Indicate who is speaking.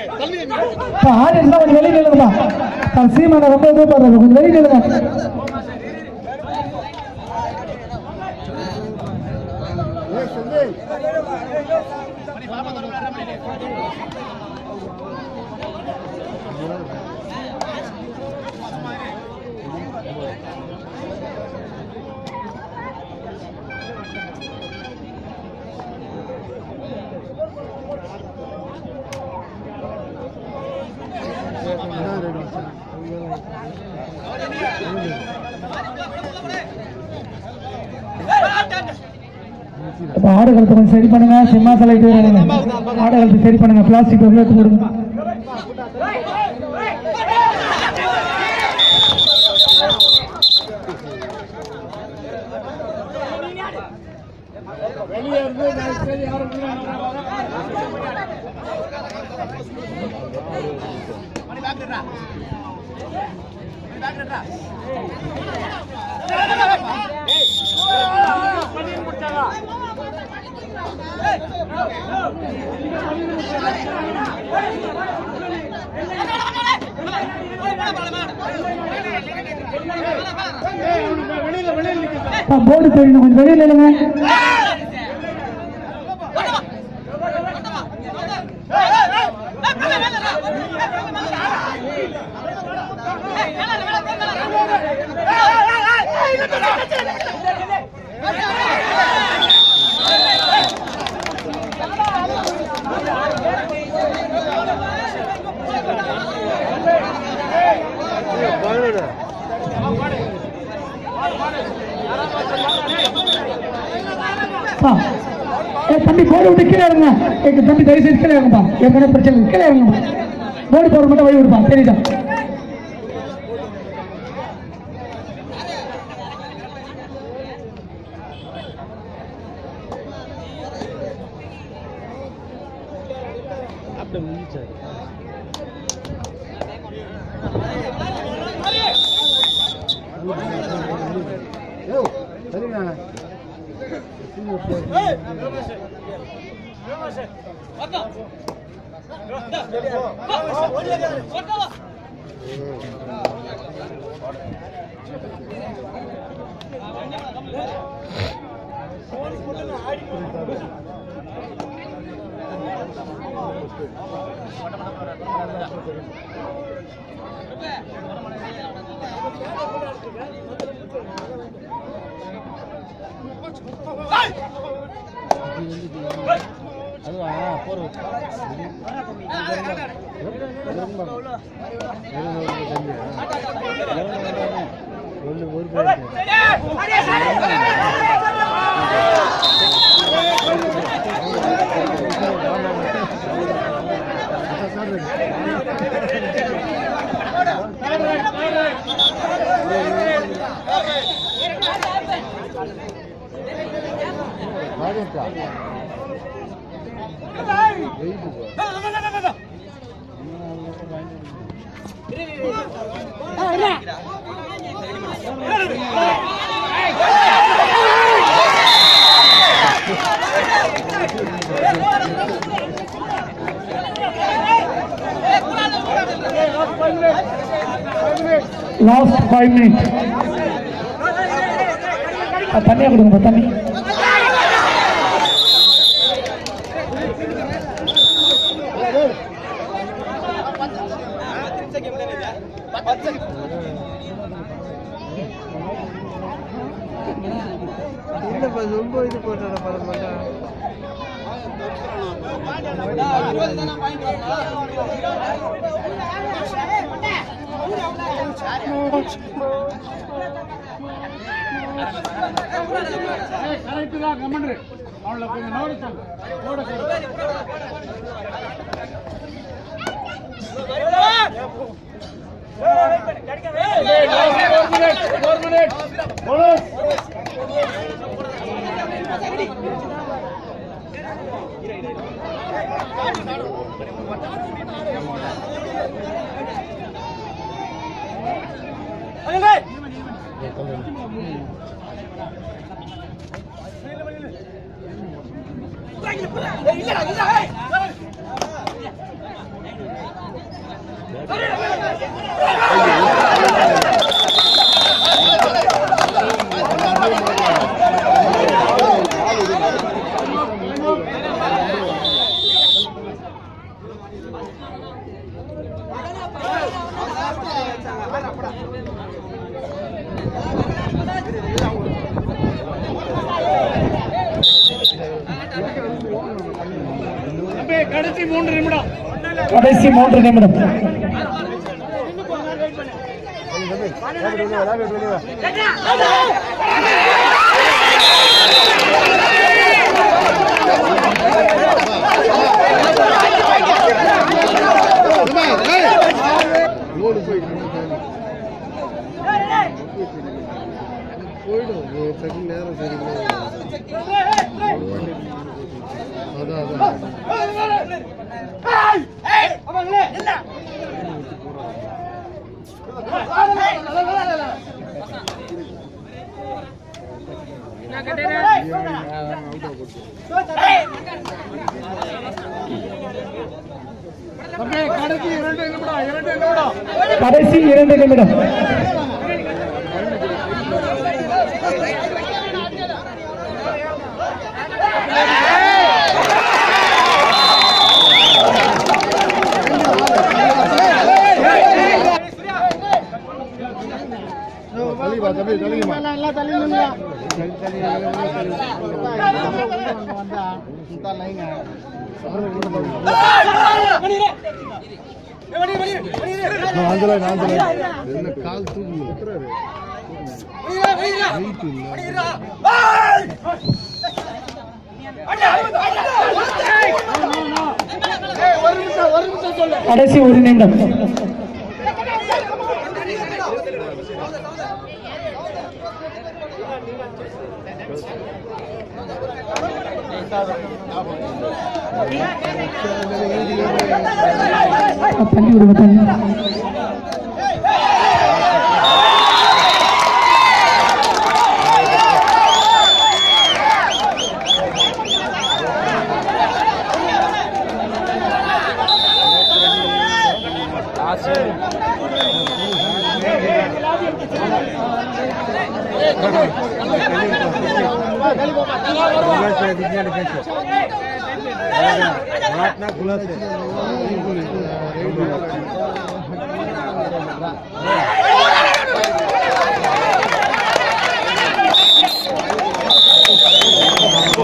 Speaker 1: Audience கொஞ்சம் வெளியே நில்லுங்கப்பா நான் சீமான ரொம்ப இது பண்றது கொஞ்சம் வெளியே நில்லுங்க இப்ப ஆடு கழுத்தை கொஞ்சம் சரி பண்ணுங்க சிம்மாசலை இது வேணுங்க. ஆடு கழுத்தை சரி பண்ணுங்க பிளாஸ்டிக் எவ்வளோ எடுத்து கொடுங்க போர்டு தெரியணும் கொஞ்சம் வெளியே நில்லுங்க ஆ. ஏ தம்பி போர்டு விட்டு கீழே இறங்க எங்க தம்பி தயவு செய்து கீழே இறங்கப்பா ஏற்கனவே பிரச்சனை இல்லை. கீழே இறங்கப்பா போர்டு போட மட்டும் வழி விடுப்பா தெரியுதா லாஸ்ட் ஃபைவ் மினிட் தண்ணியா கொடுங்கப்பா தண்ணி
Speaker 2: இல்லப்பா ரொம்ப இது போட்டாட படம் பண்ணா
Speaker 1: கடைசி மூன்று நிமிடம் கடைசி மூன்று நிமிடம்
Speaker 2: லோடு போயிட்டு போயிடும் ஒரு செகண்ட் நேரம் சரி அதான் அதான்
Speaker 1: கடைசி இரண்டு நிமிடம்
Speaker 2: தள்ளிப்பா தள்ளி தள்ளிமா எல்லாம் தள்ளி என்ன கால் தூக்கி விட்டுறாரு வெயிட் இல்லை
Speaker 1: கடைசி ஒரு நிமிடம் தண்ணி விடுங்க தண்ணி
Speaker 2: ரைட்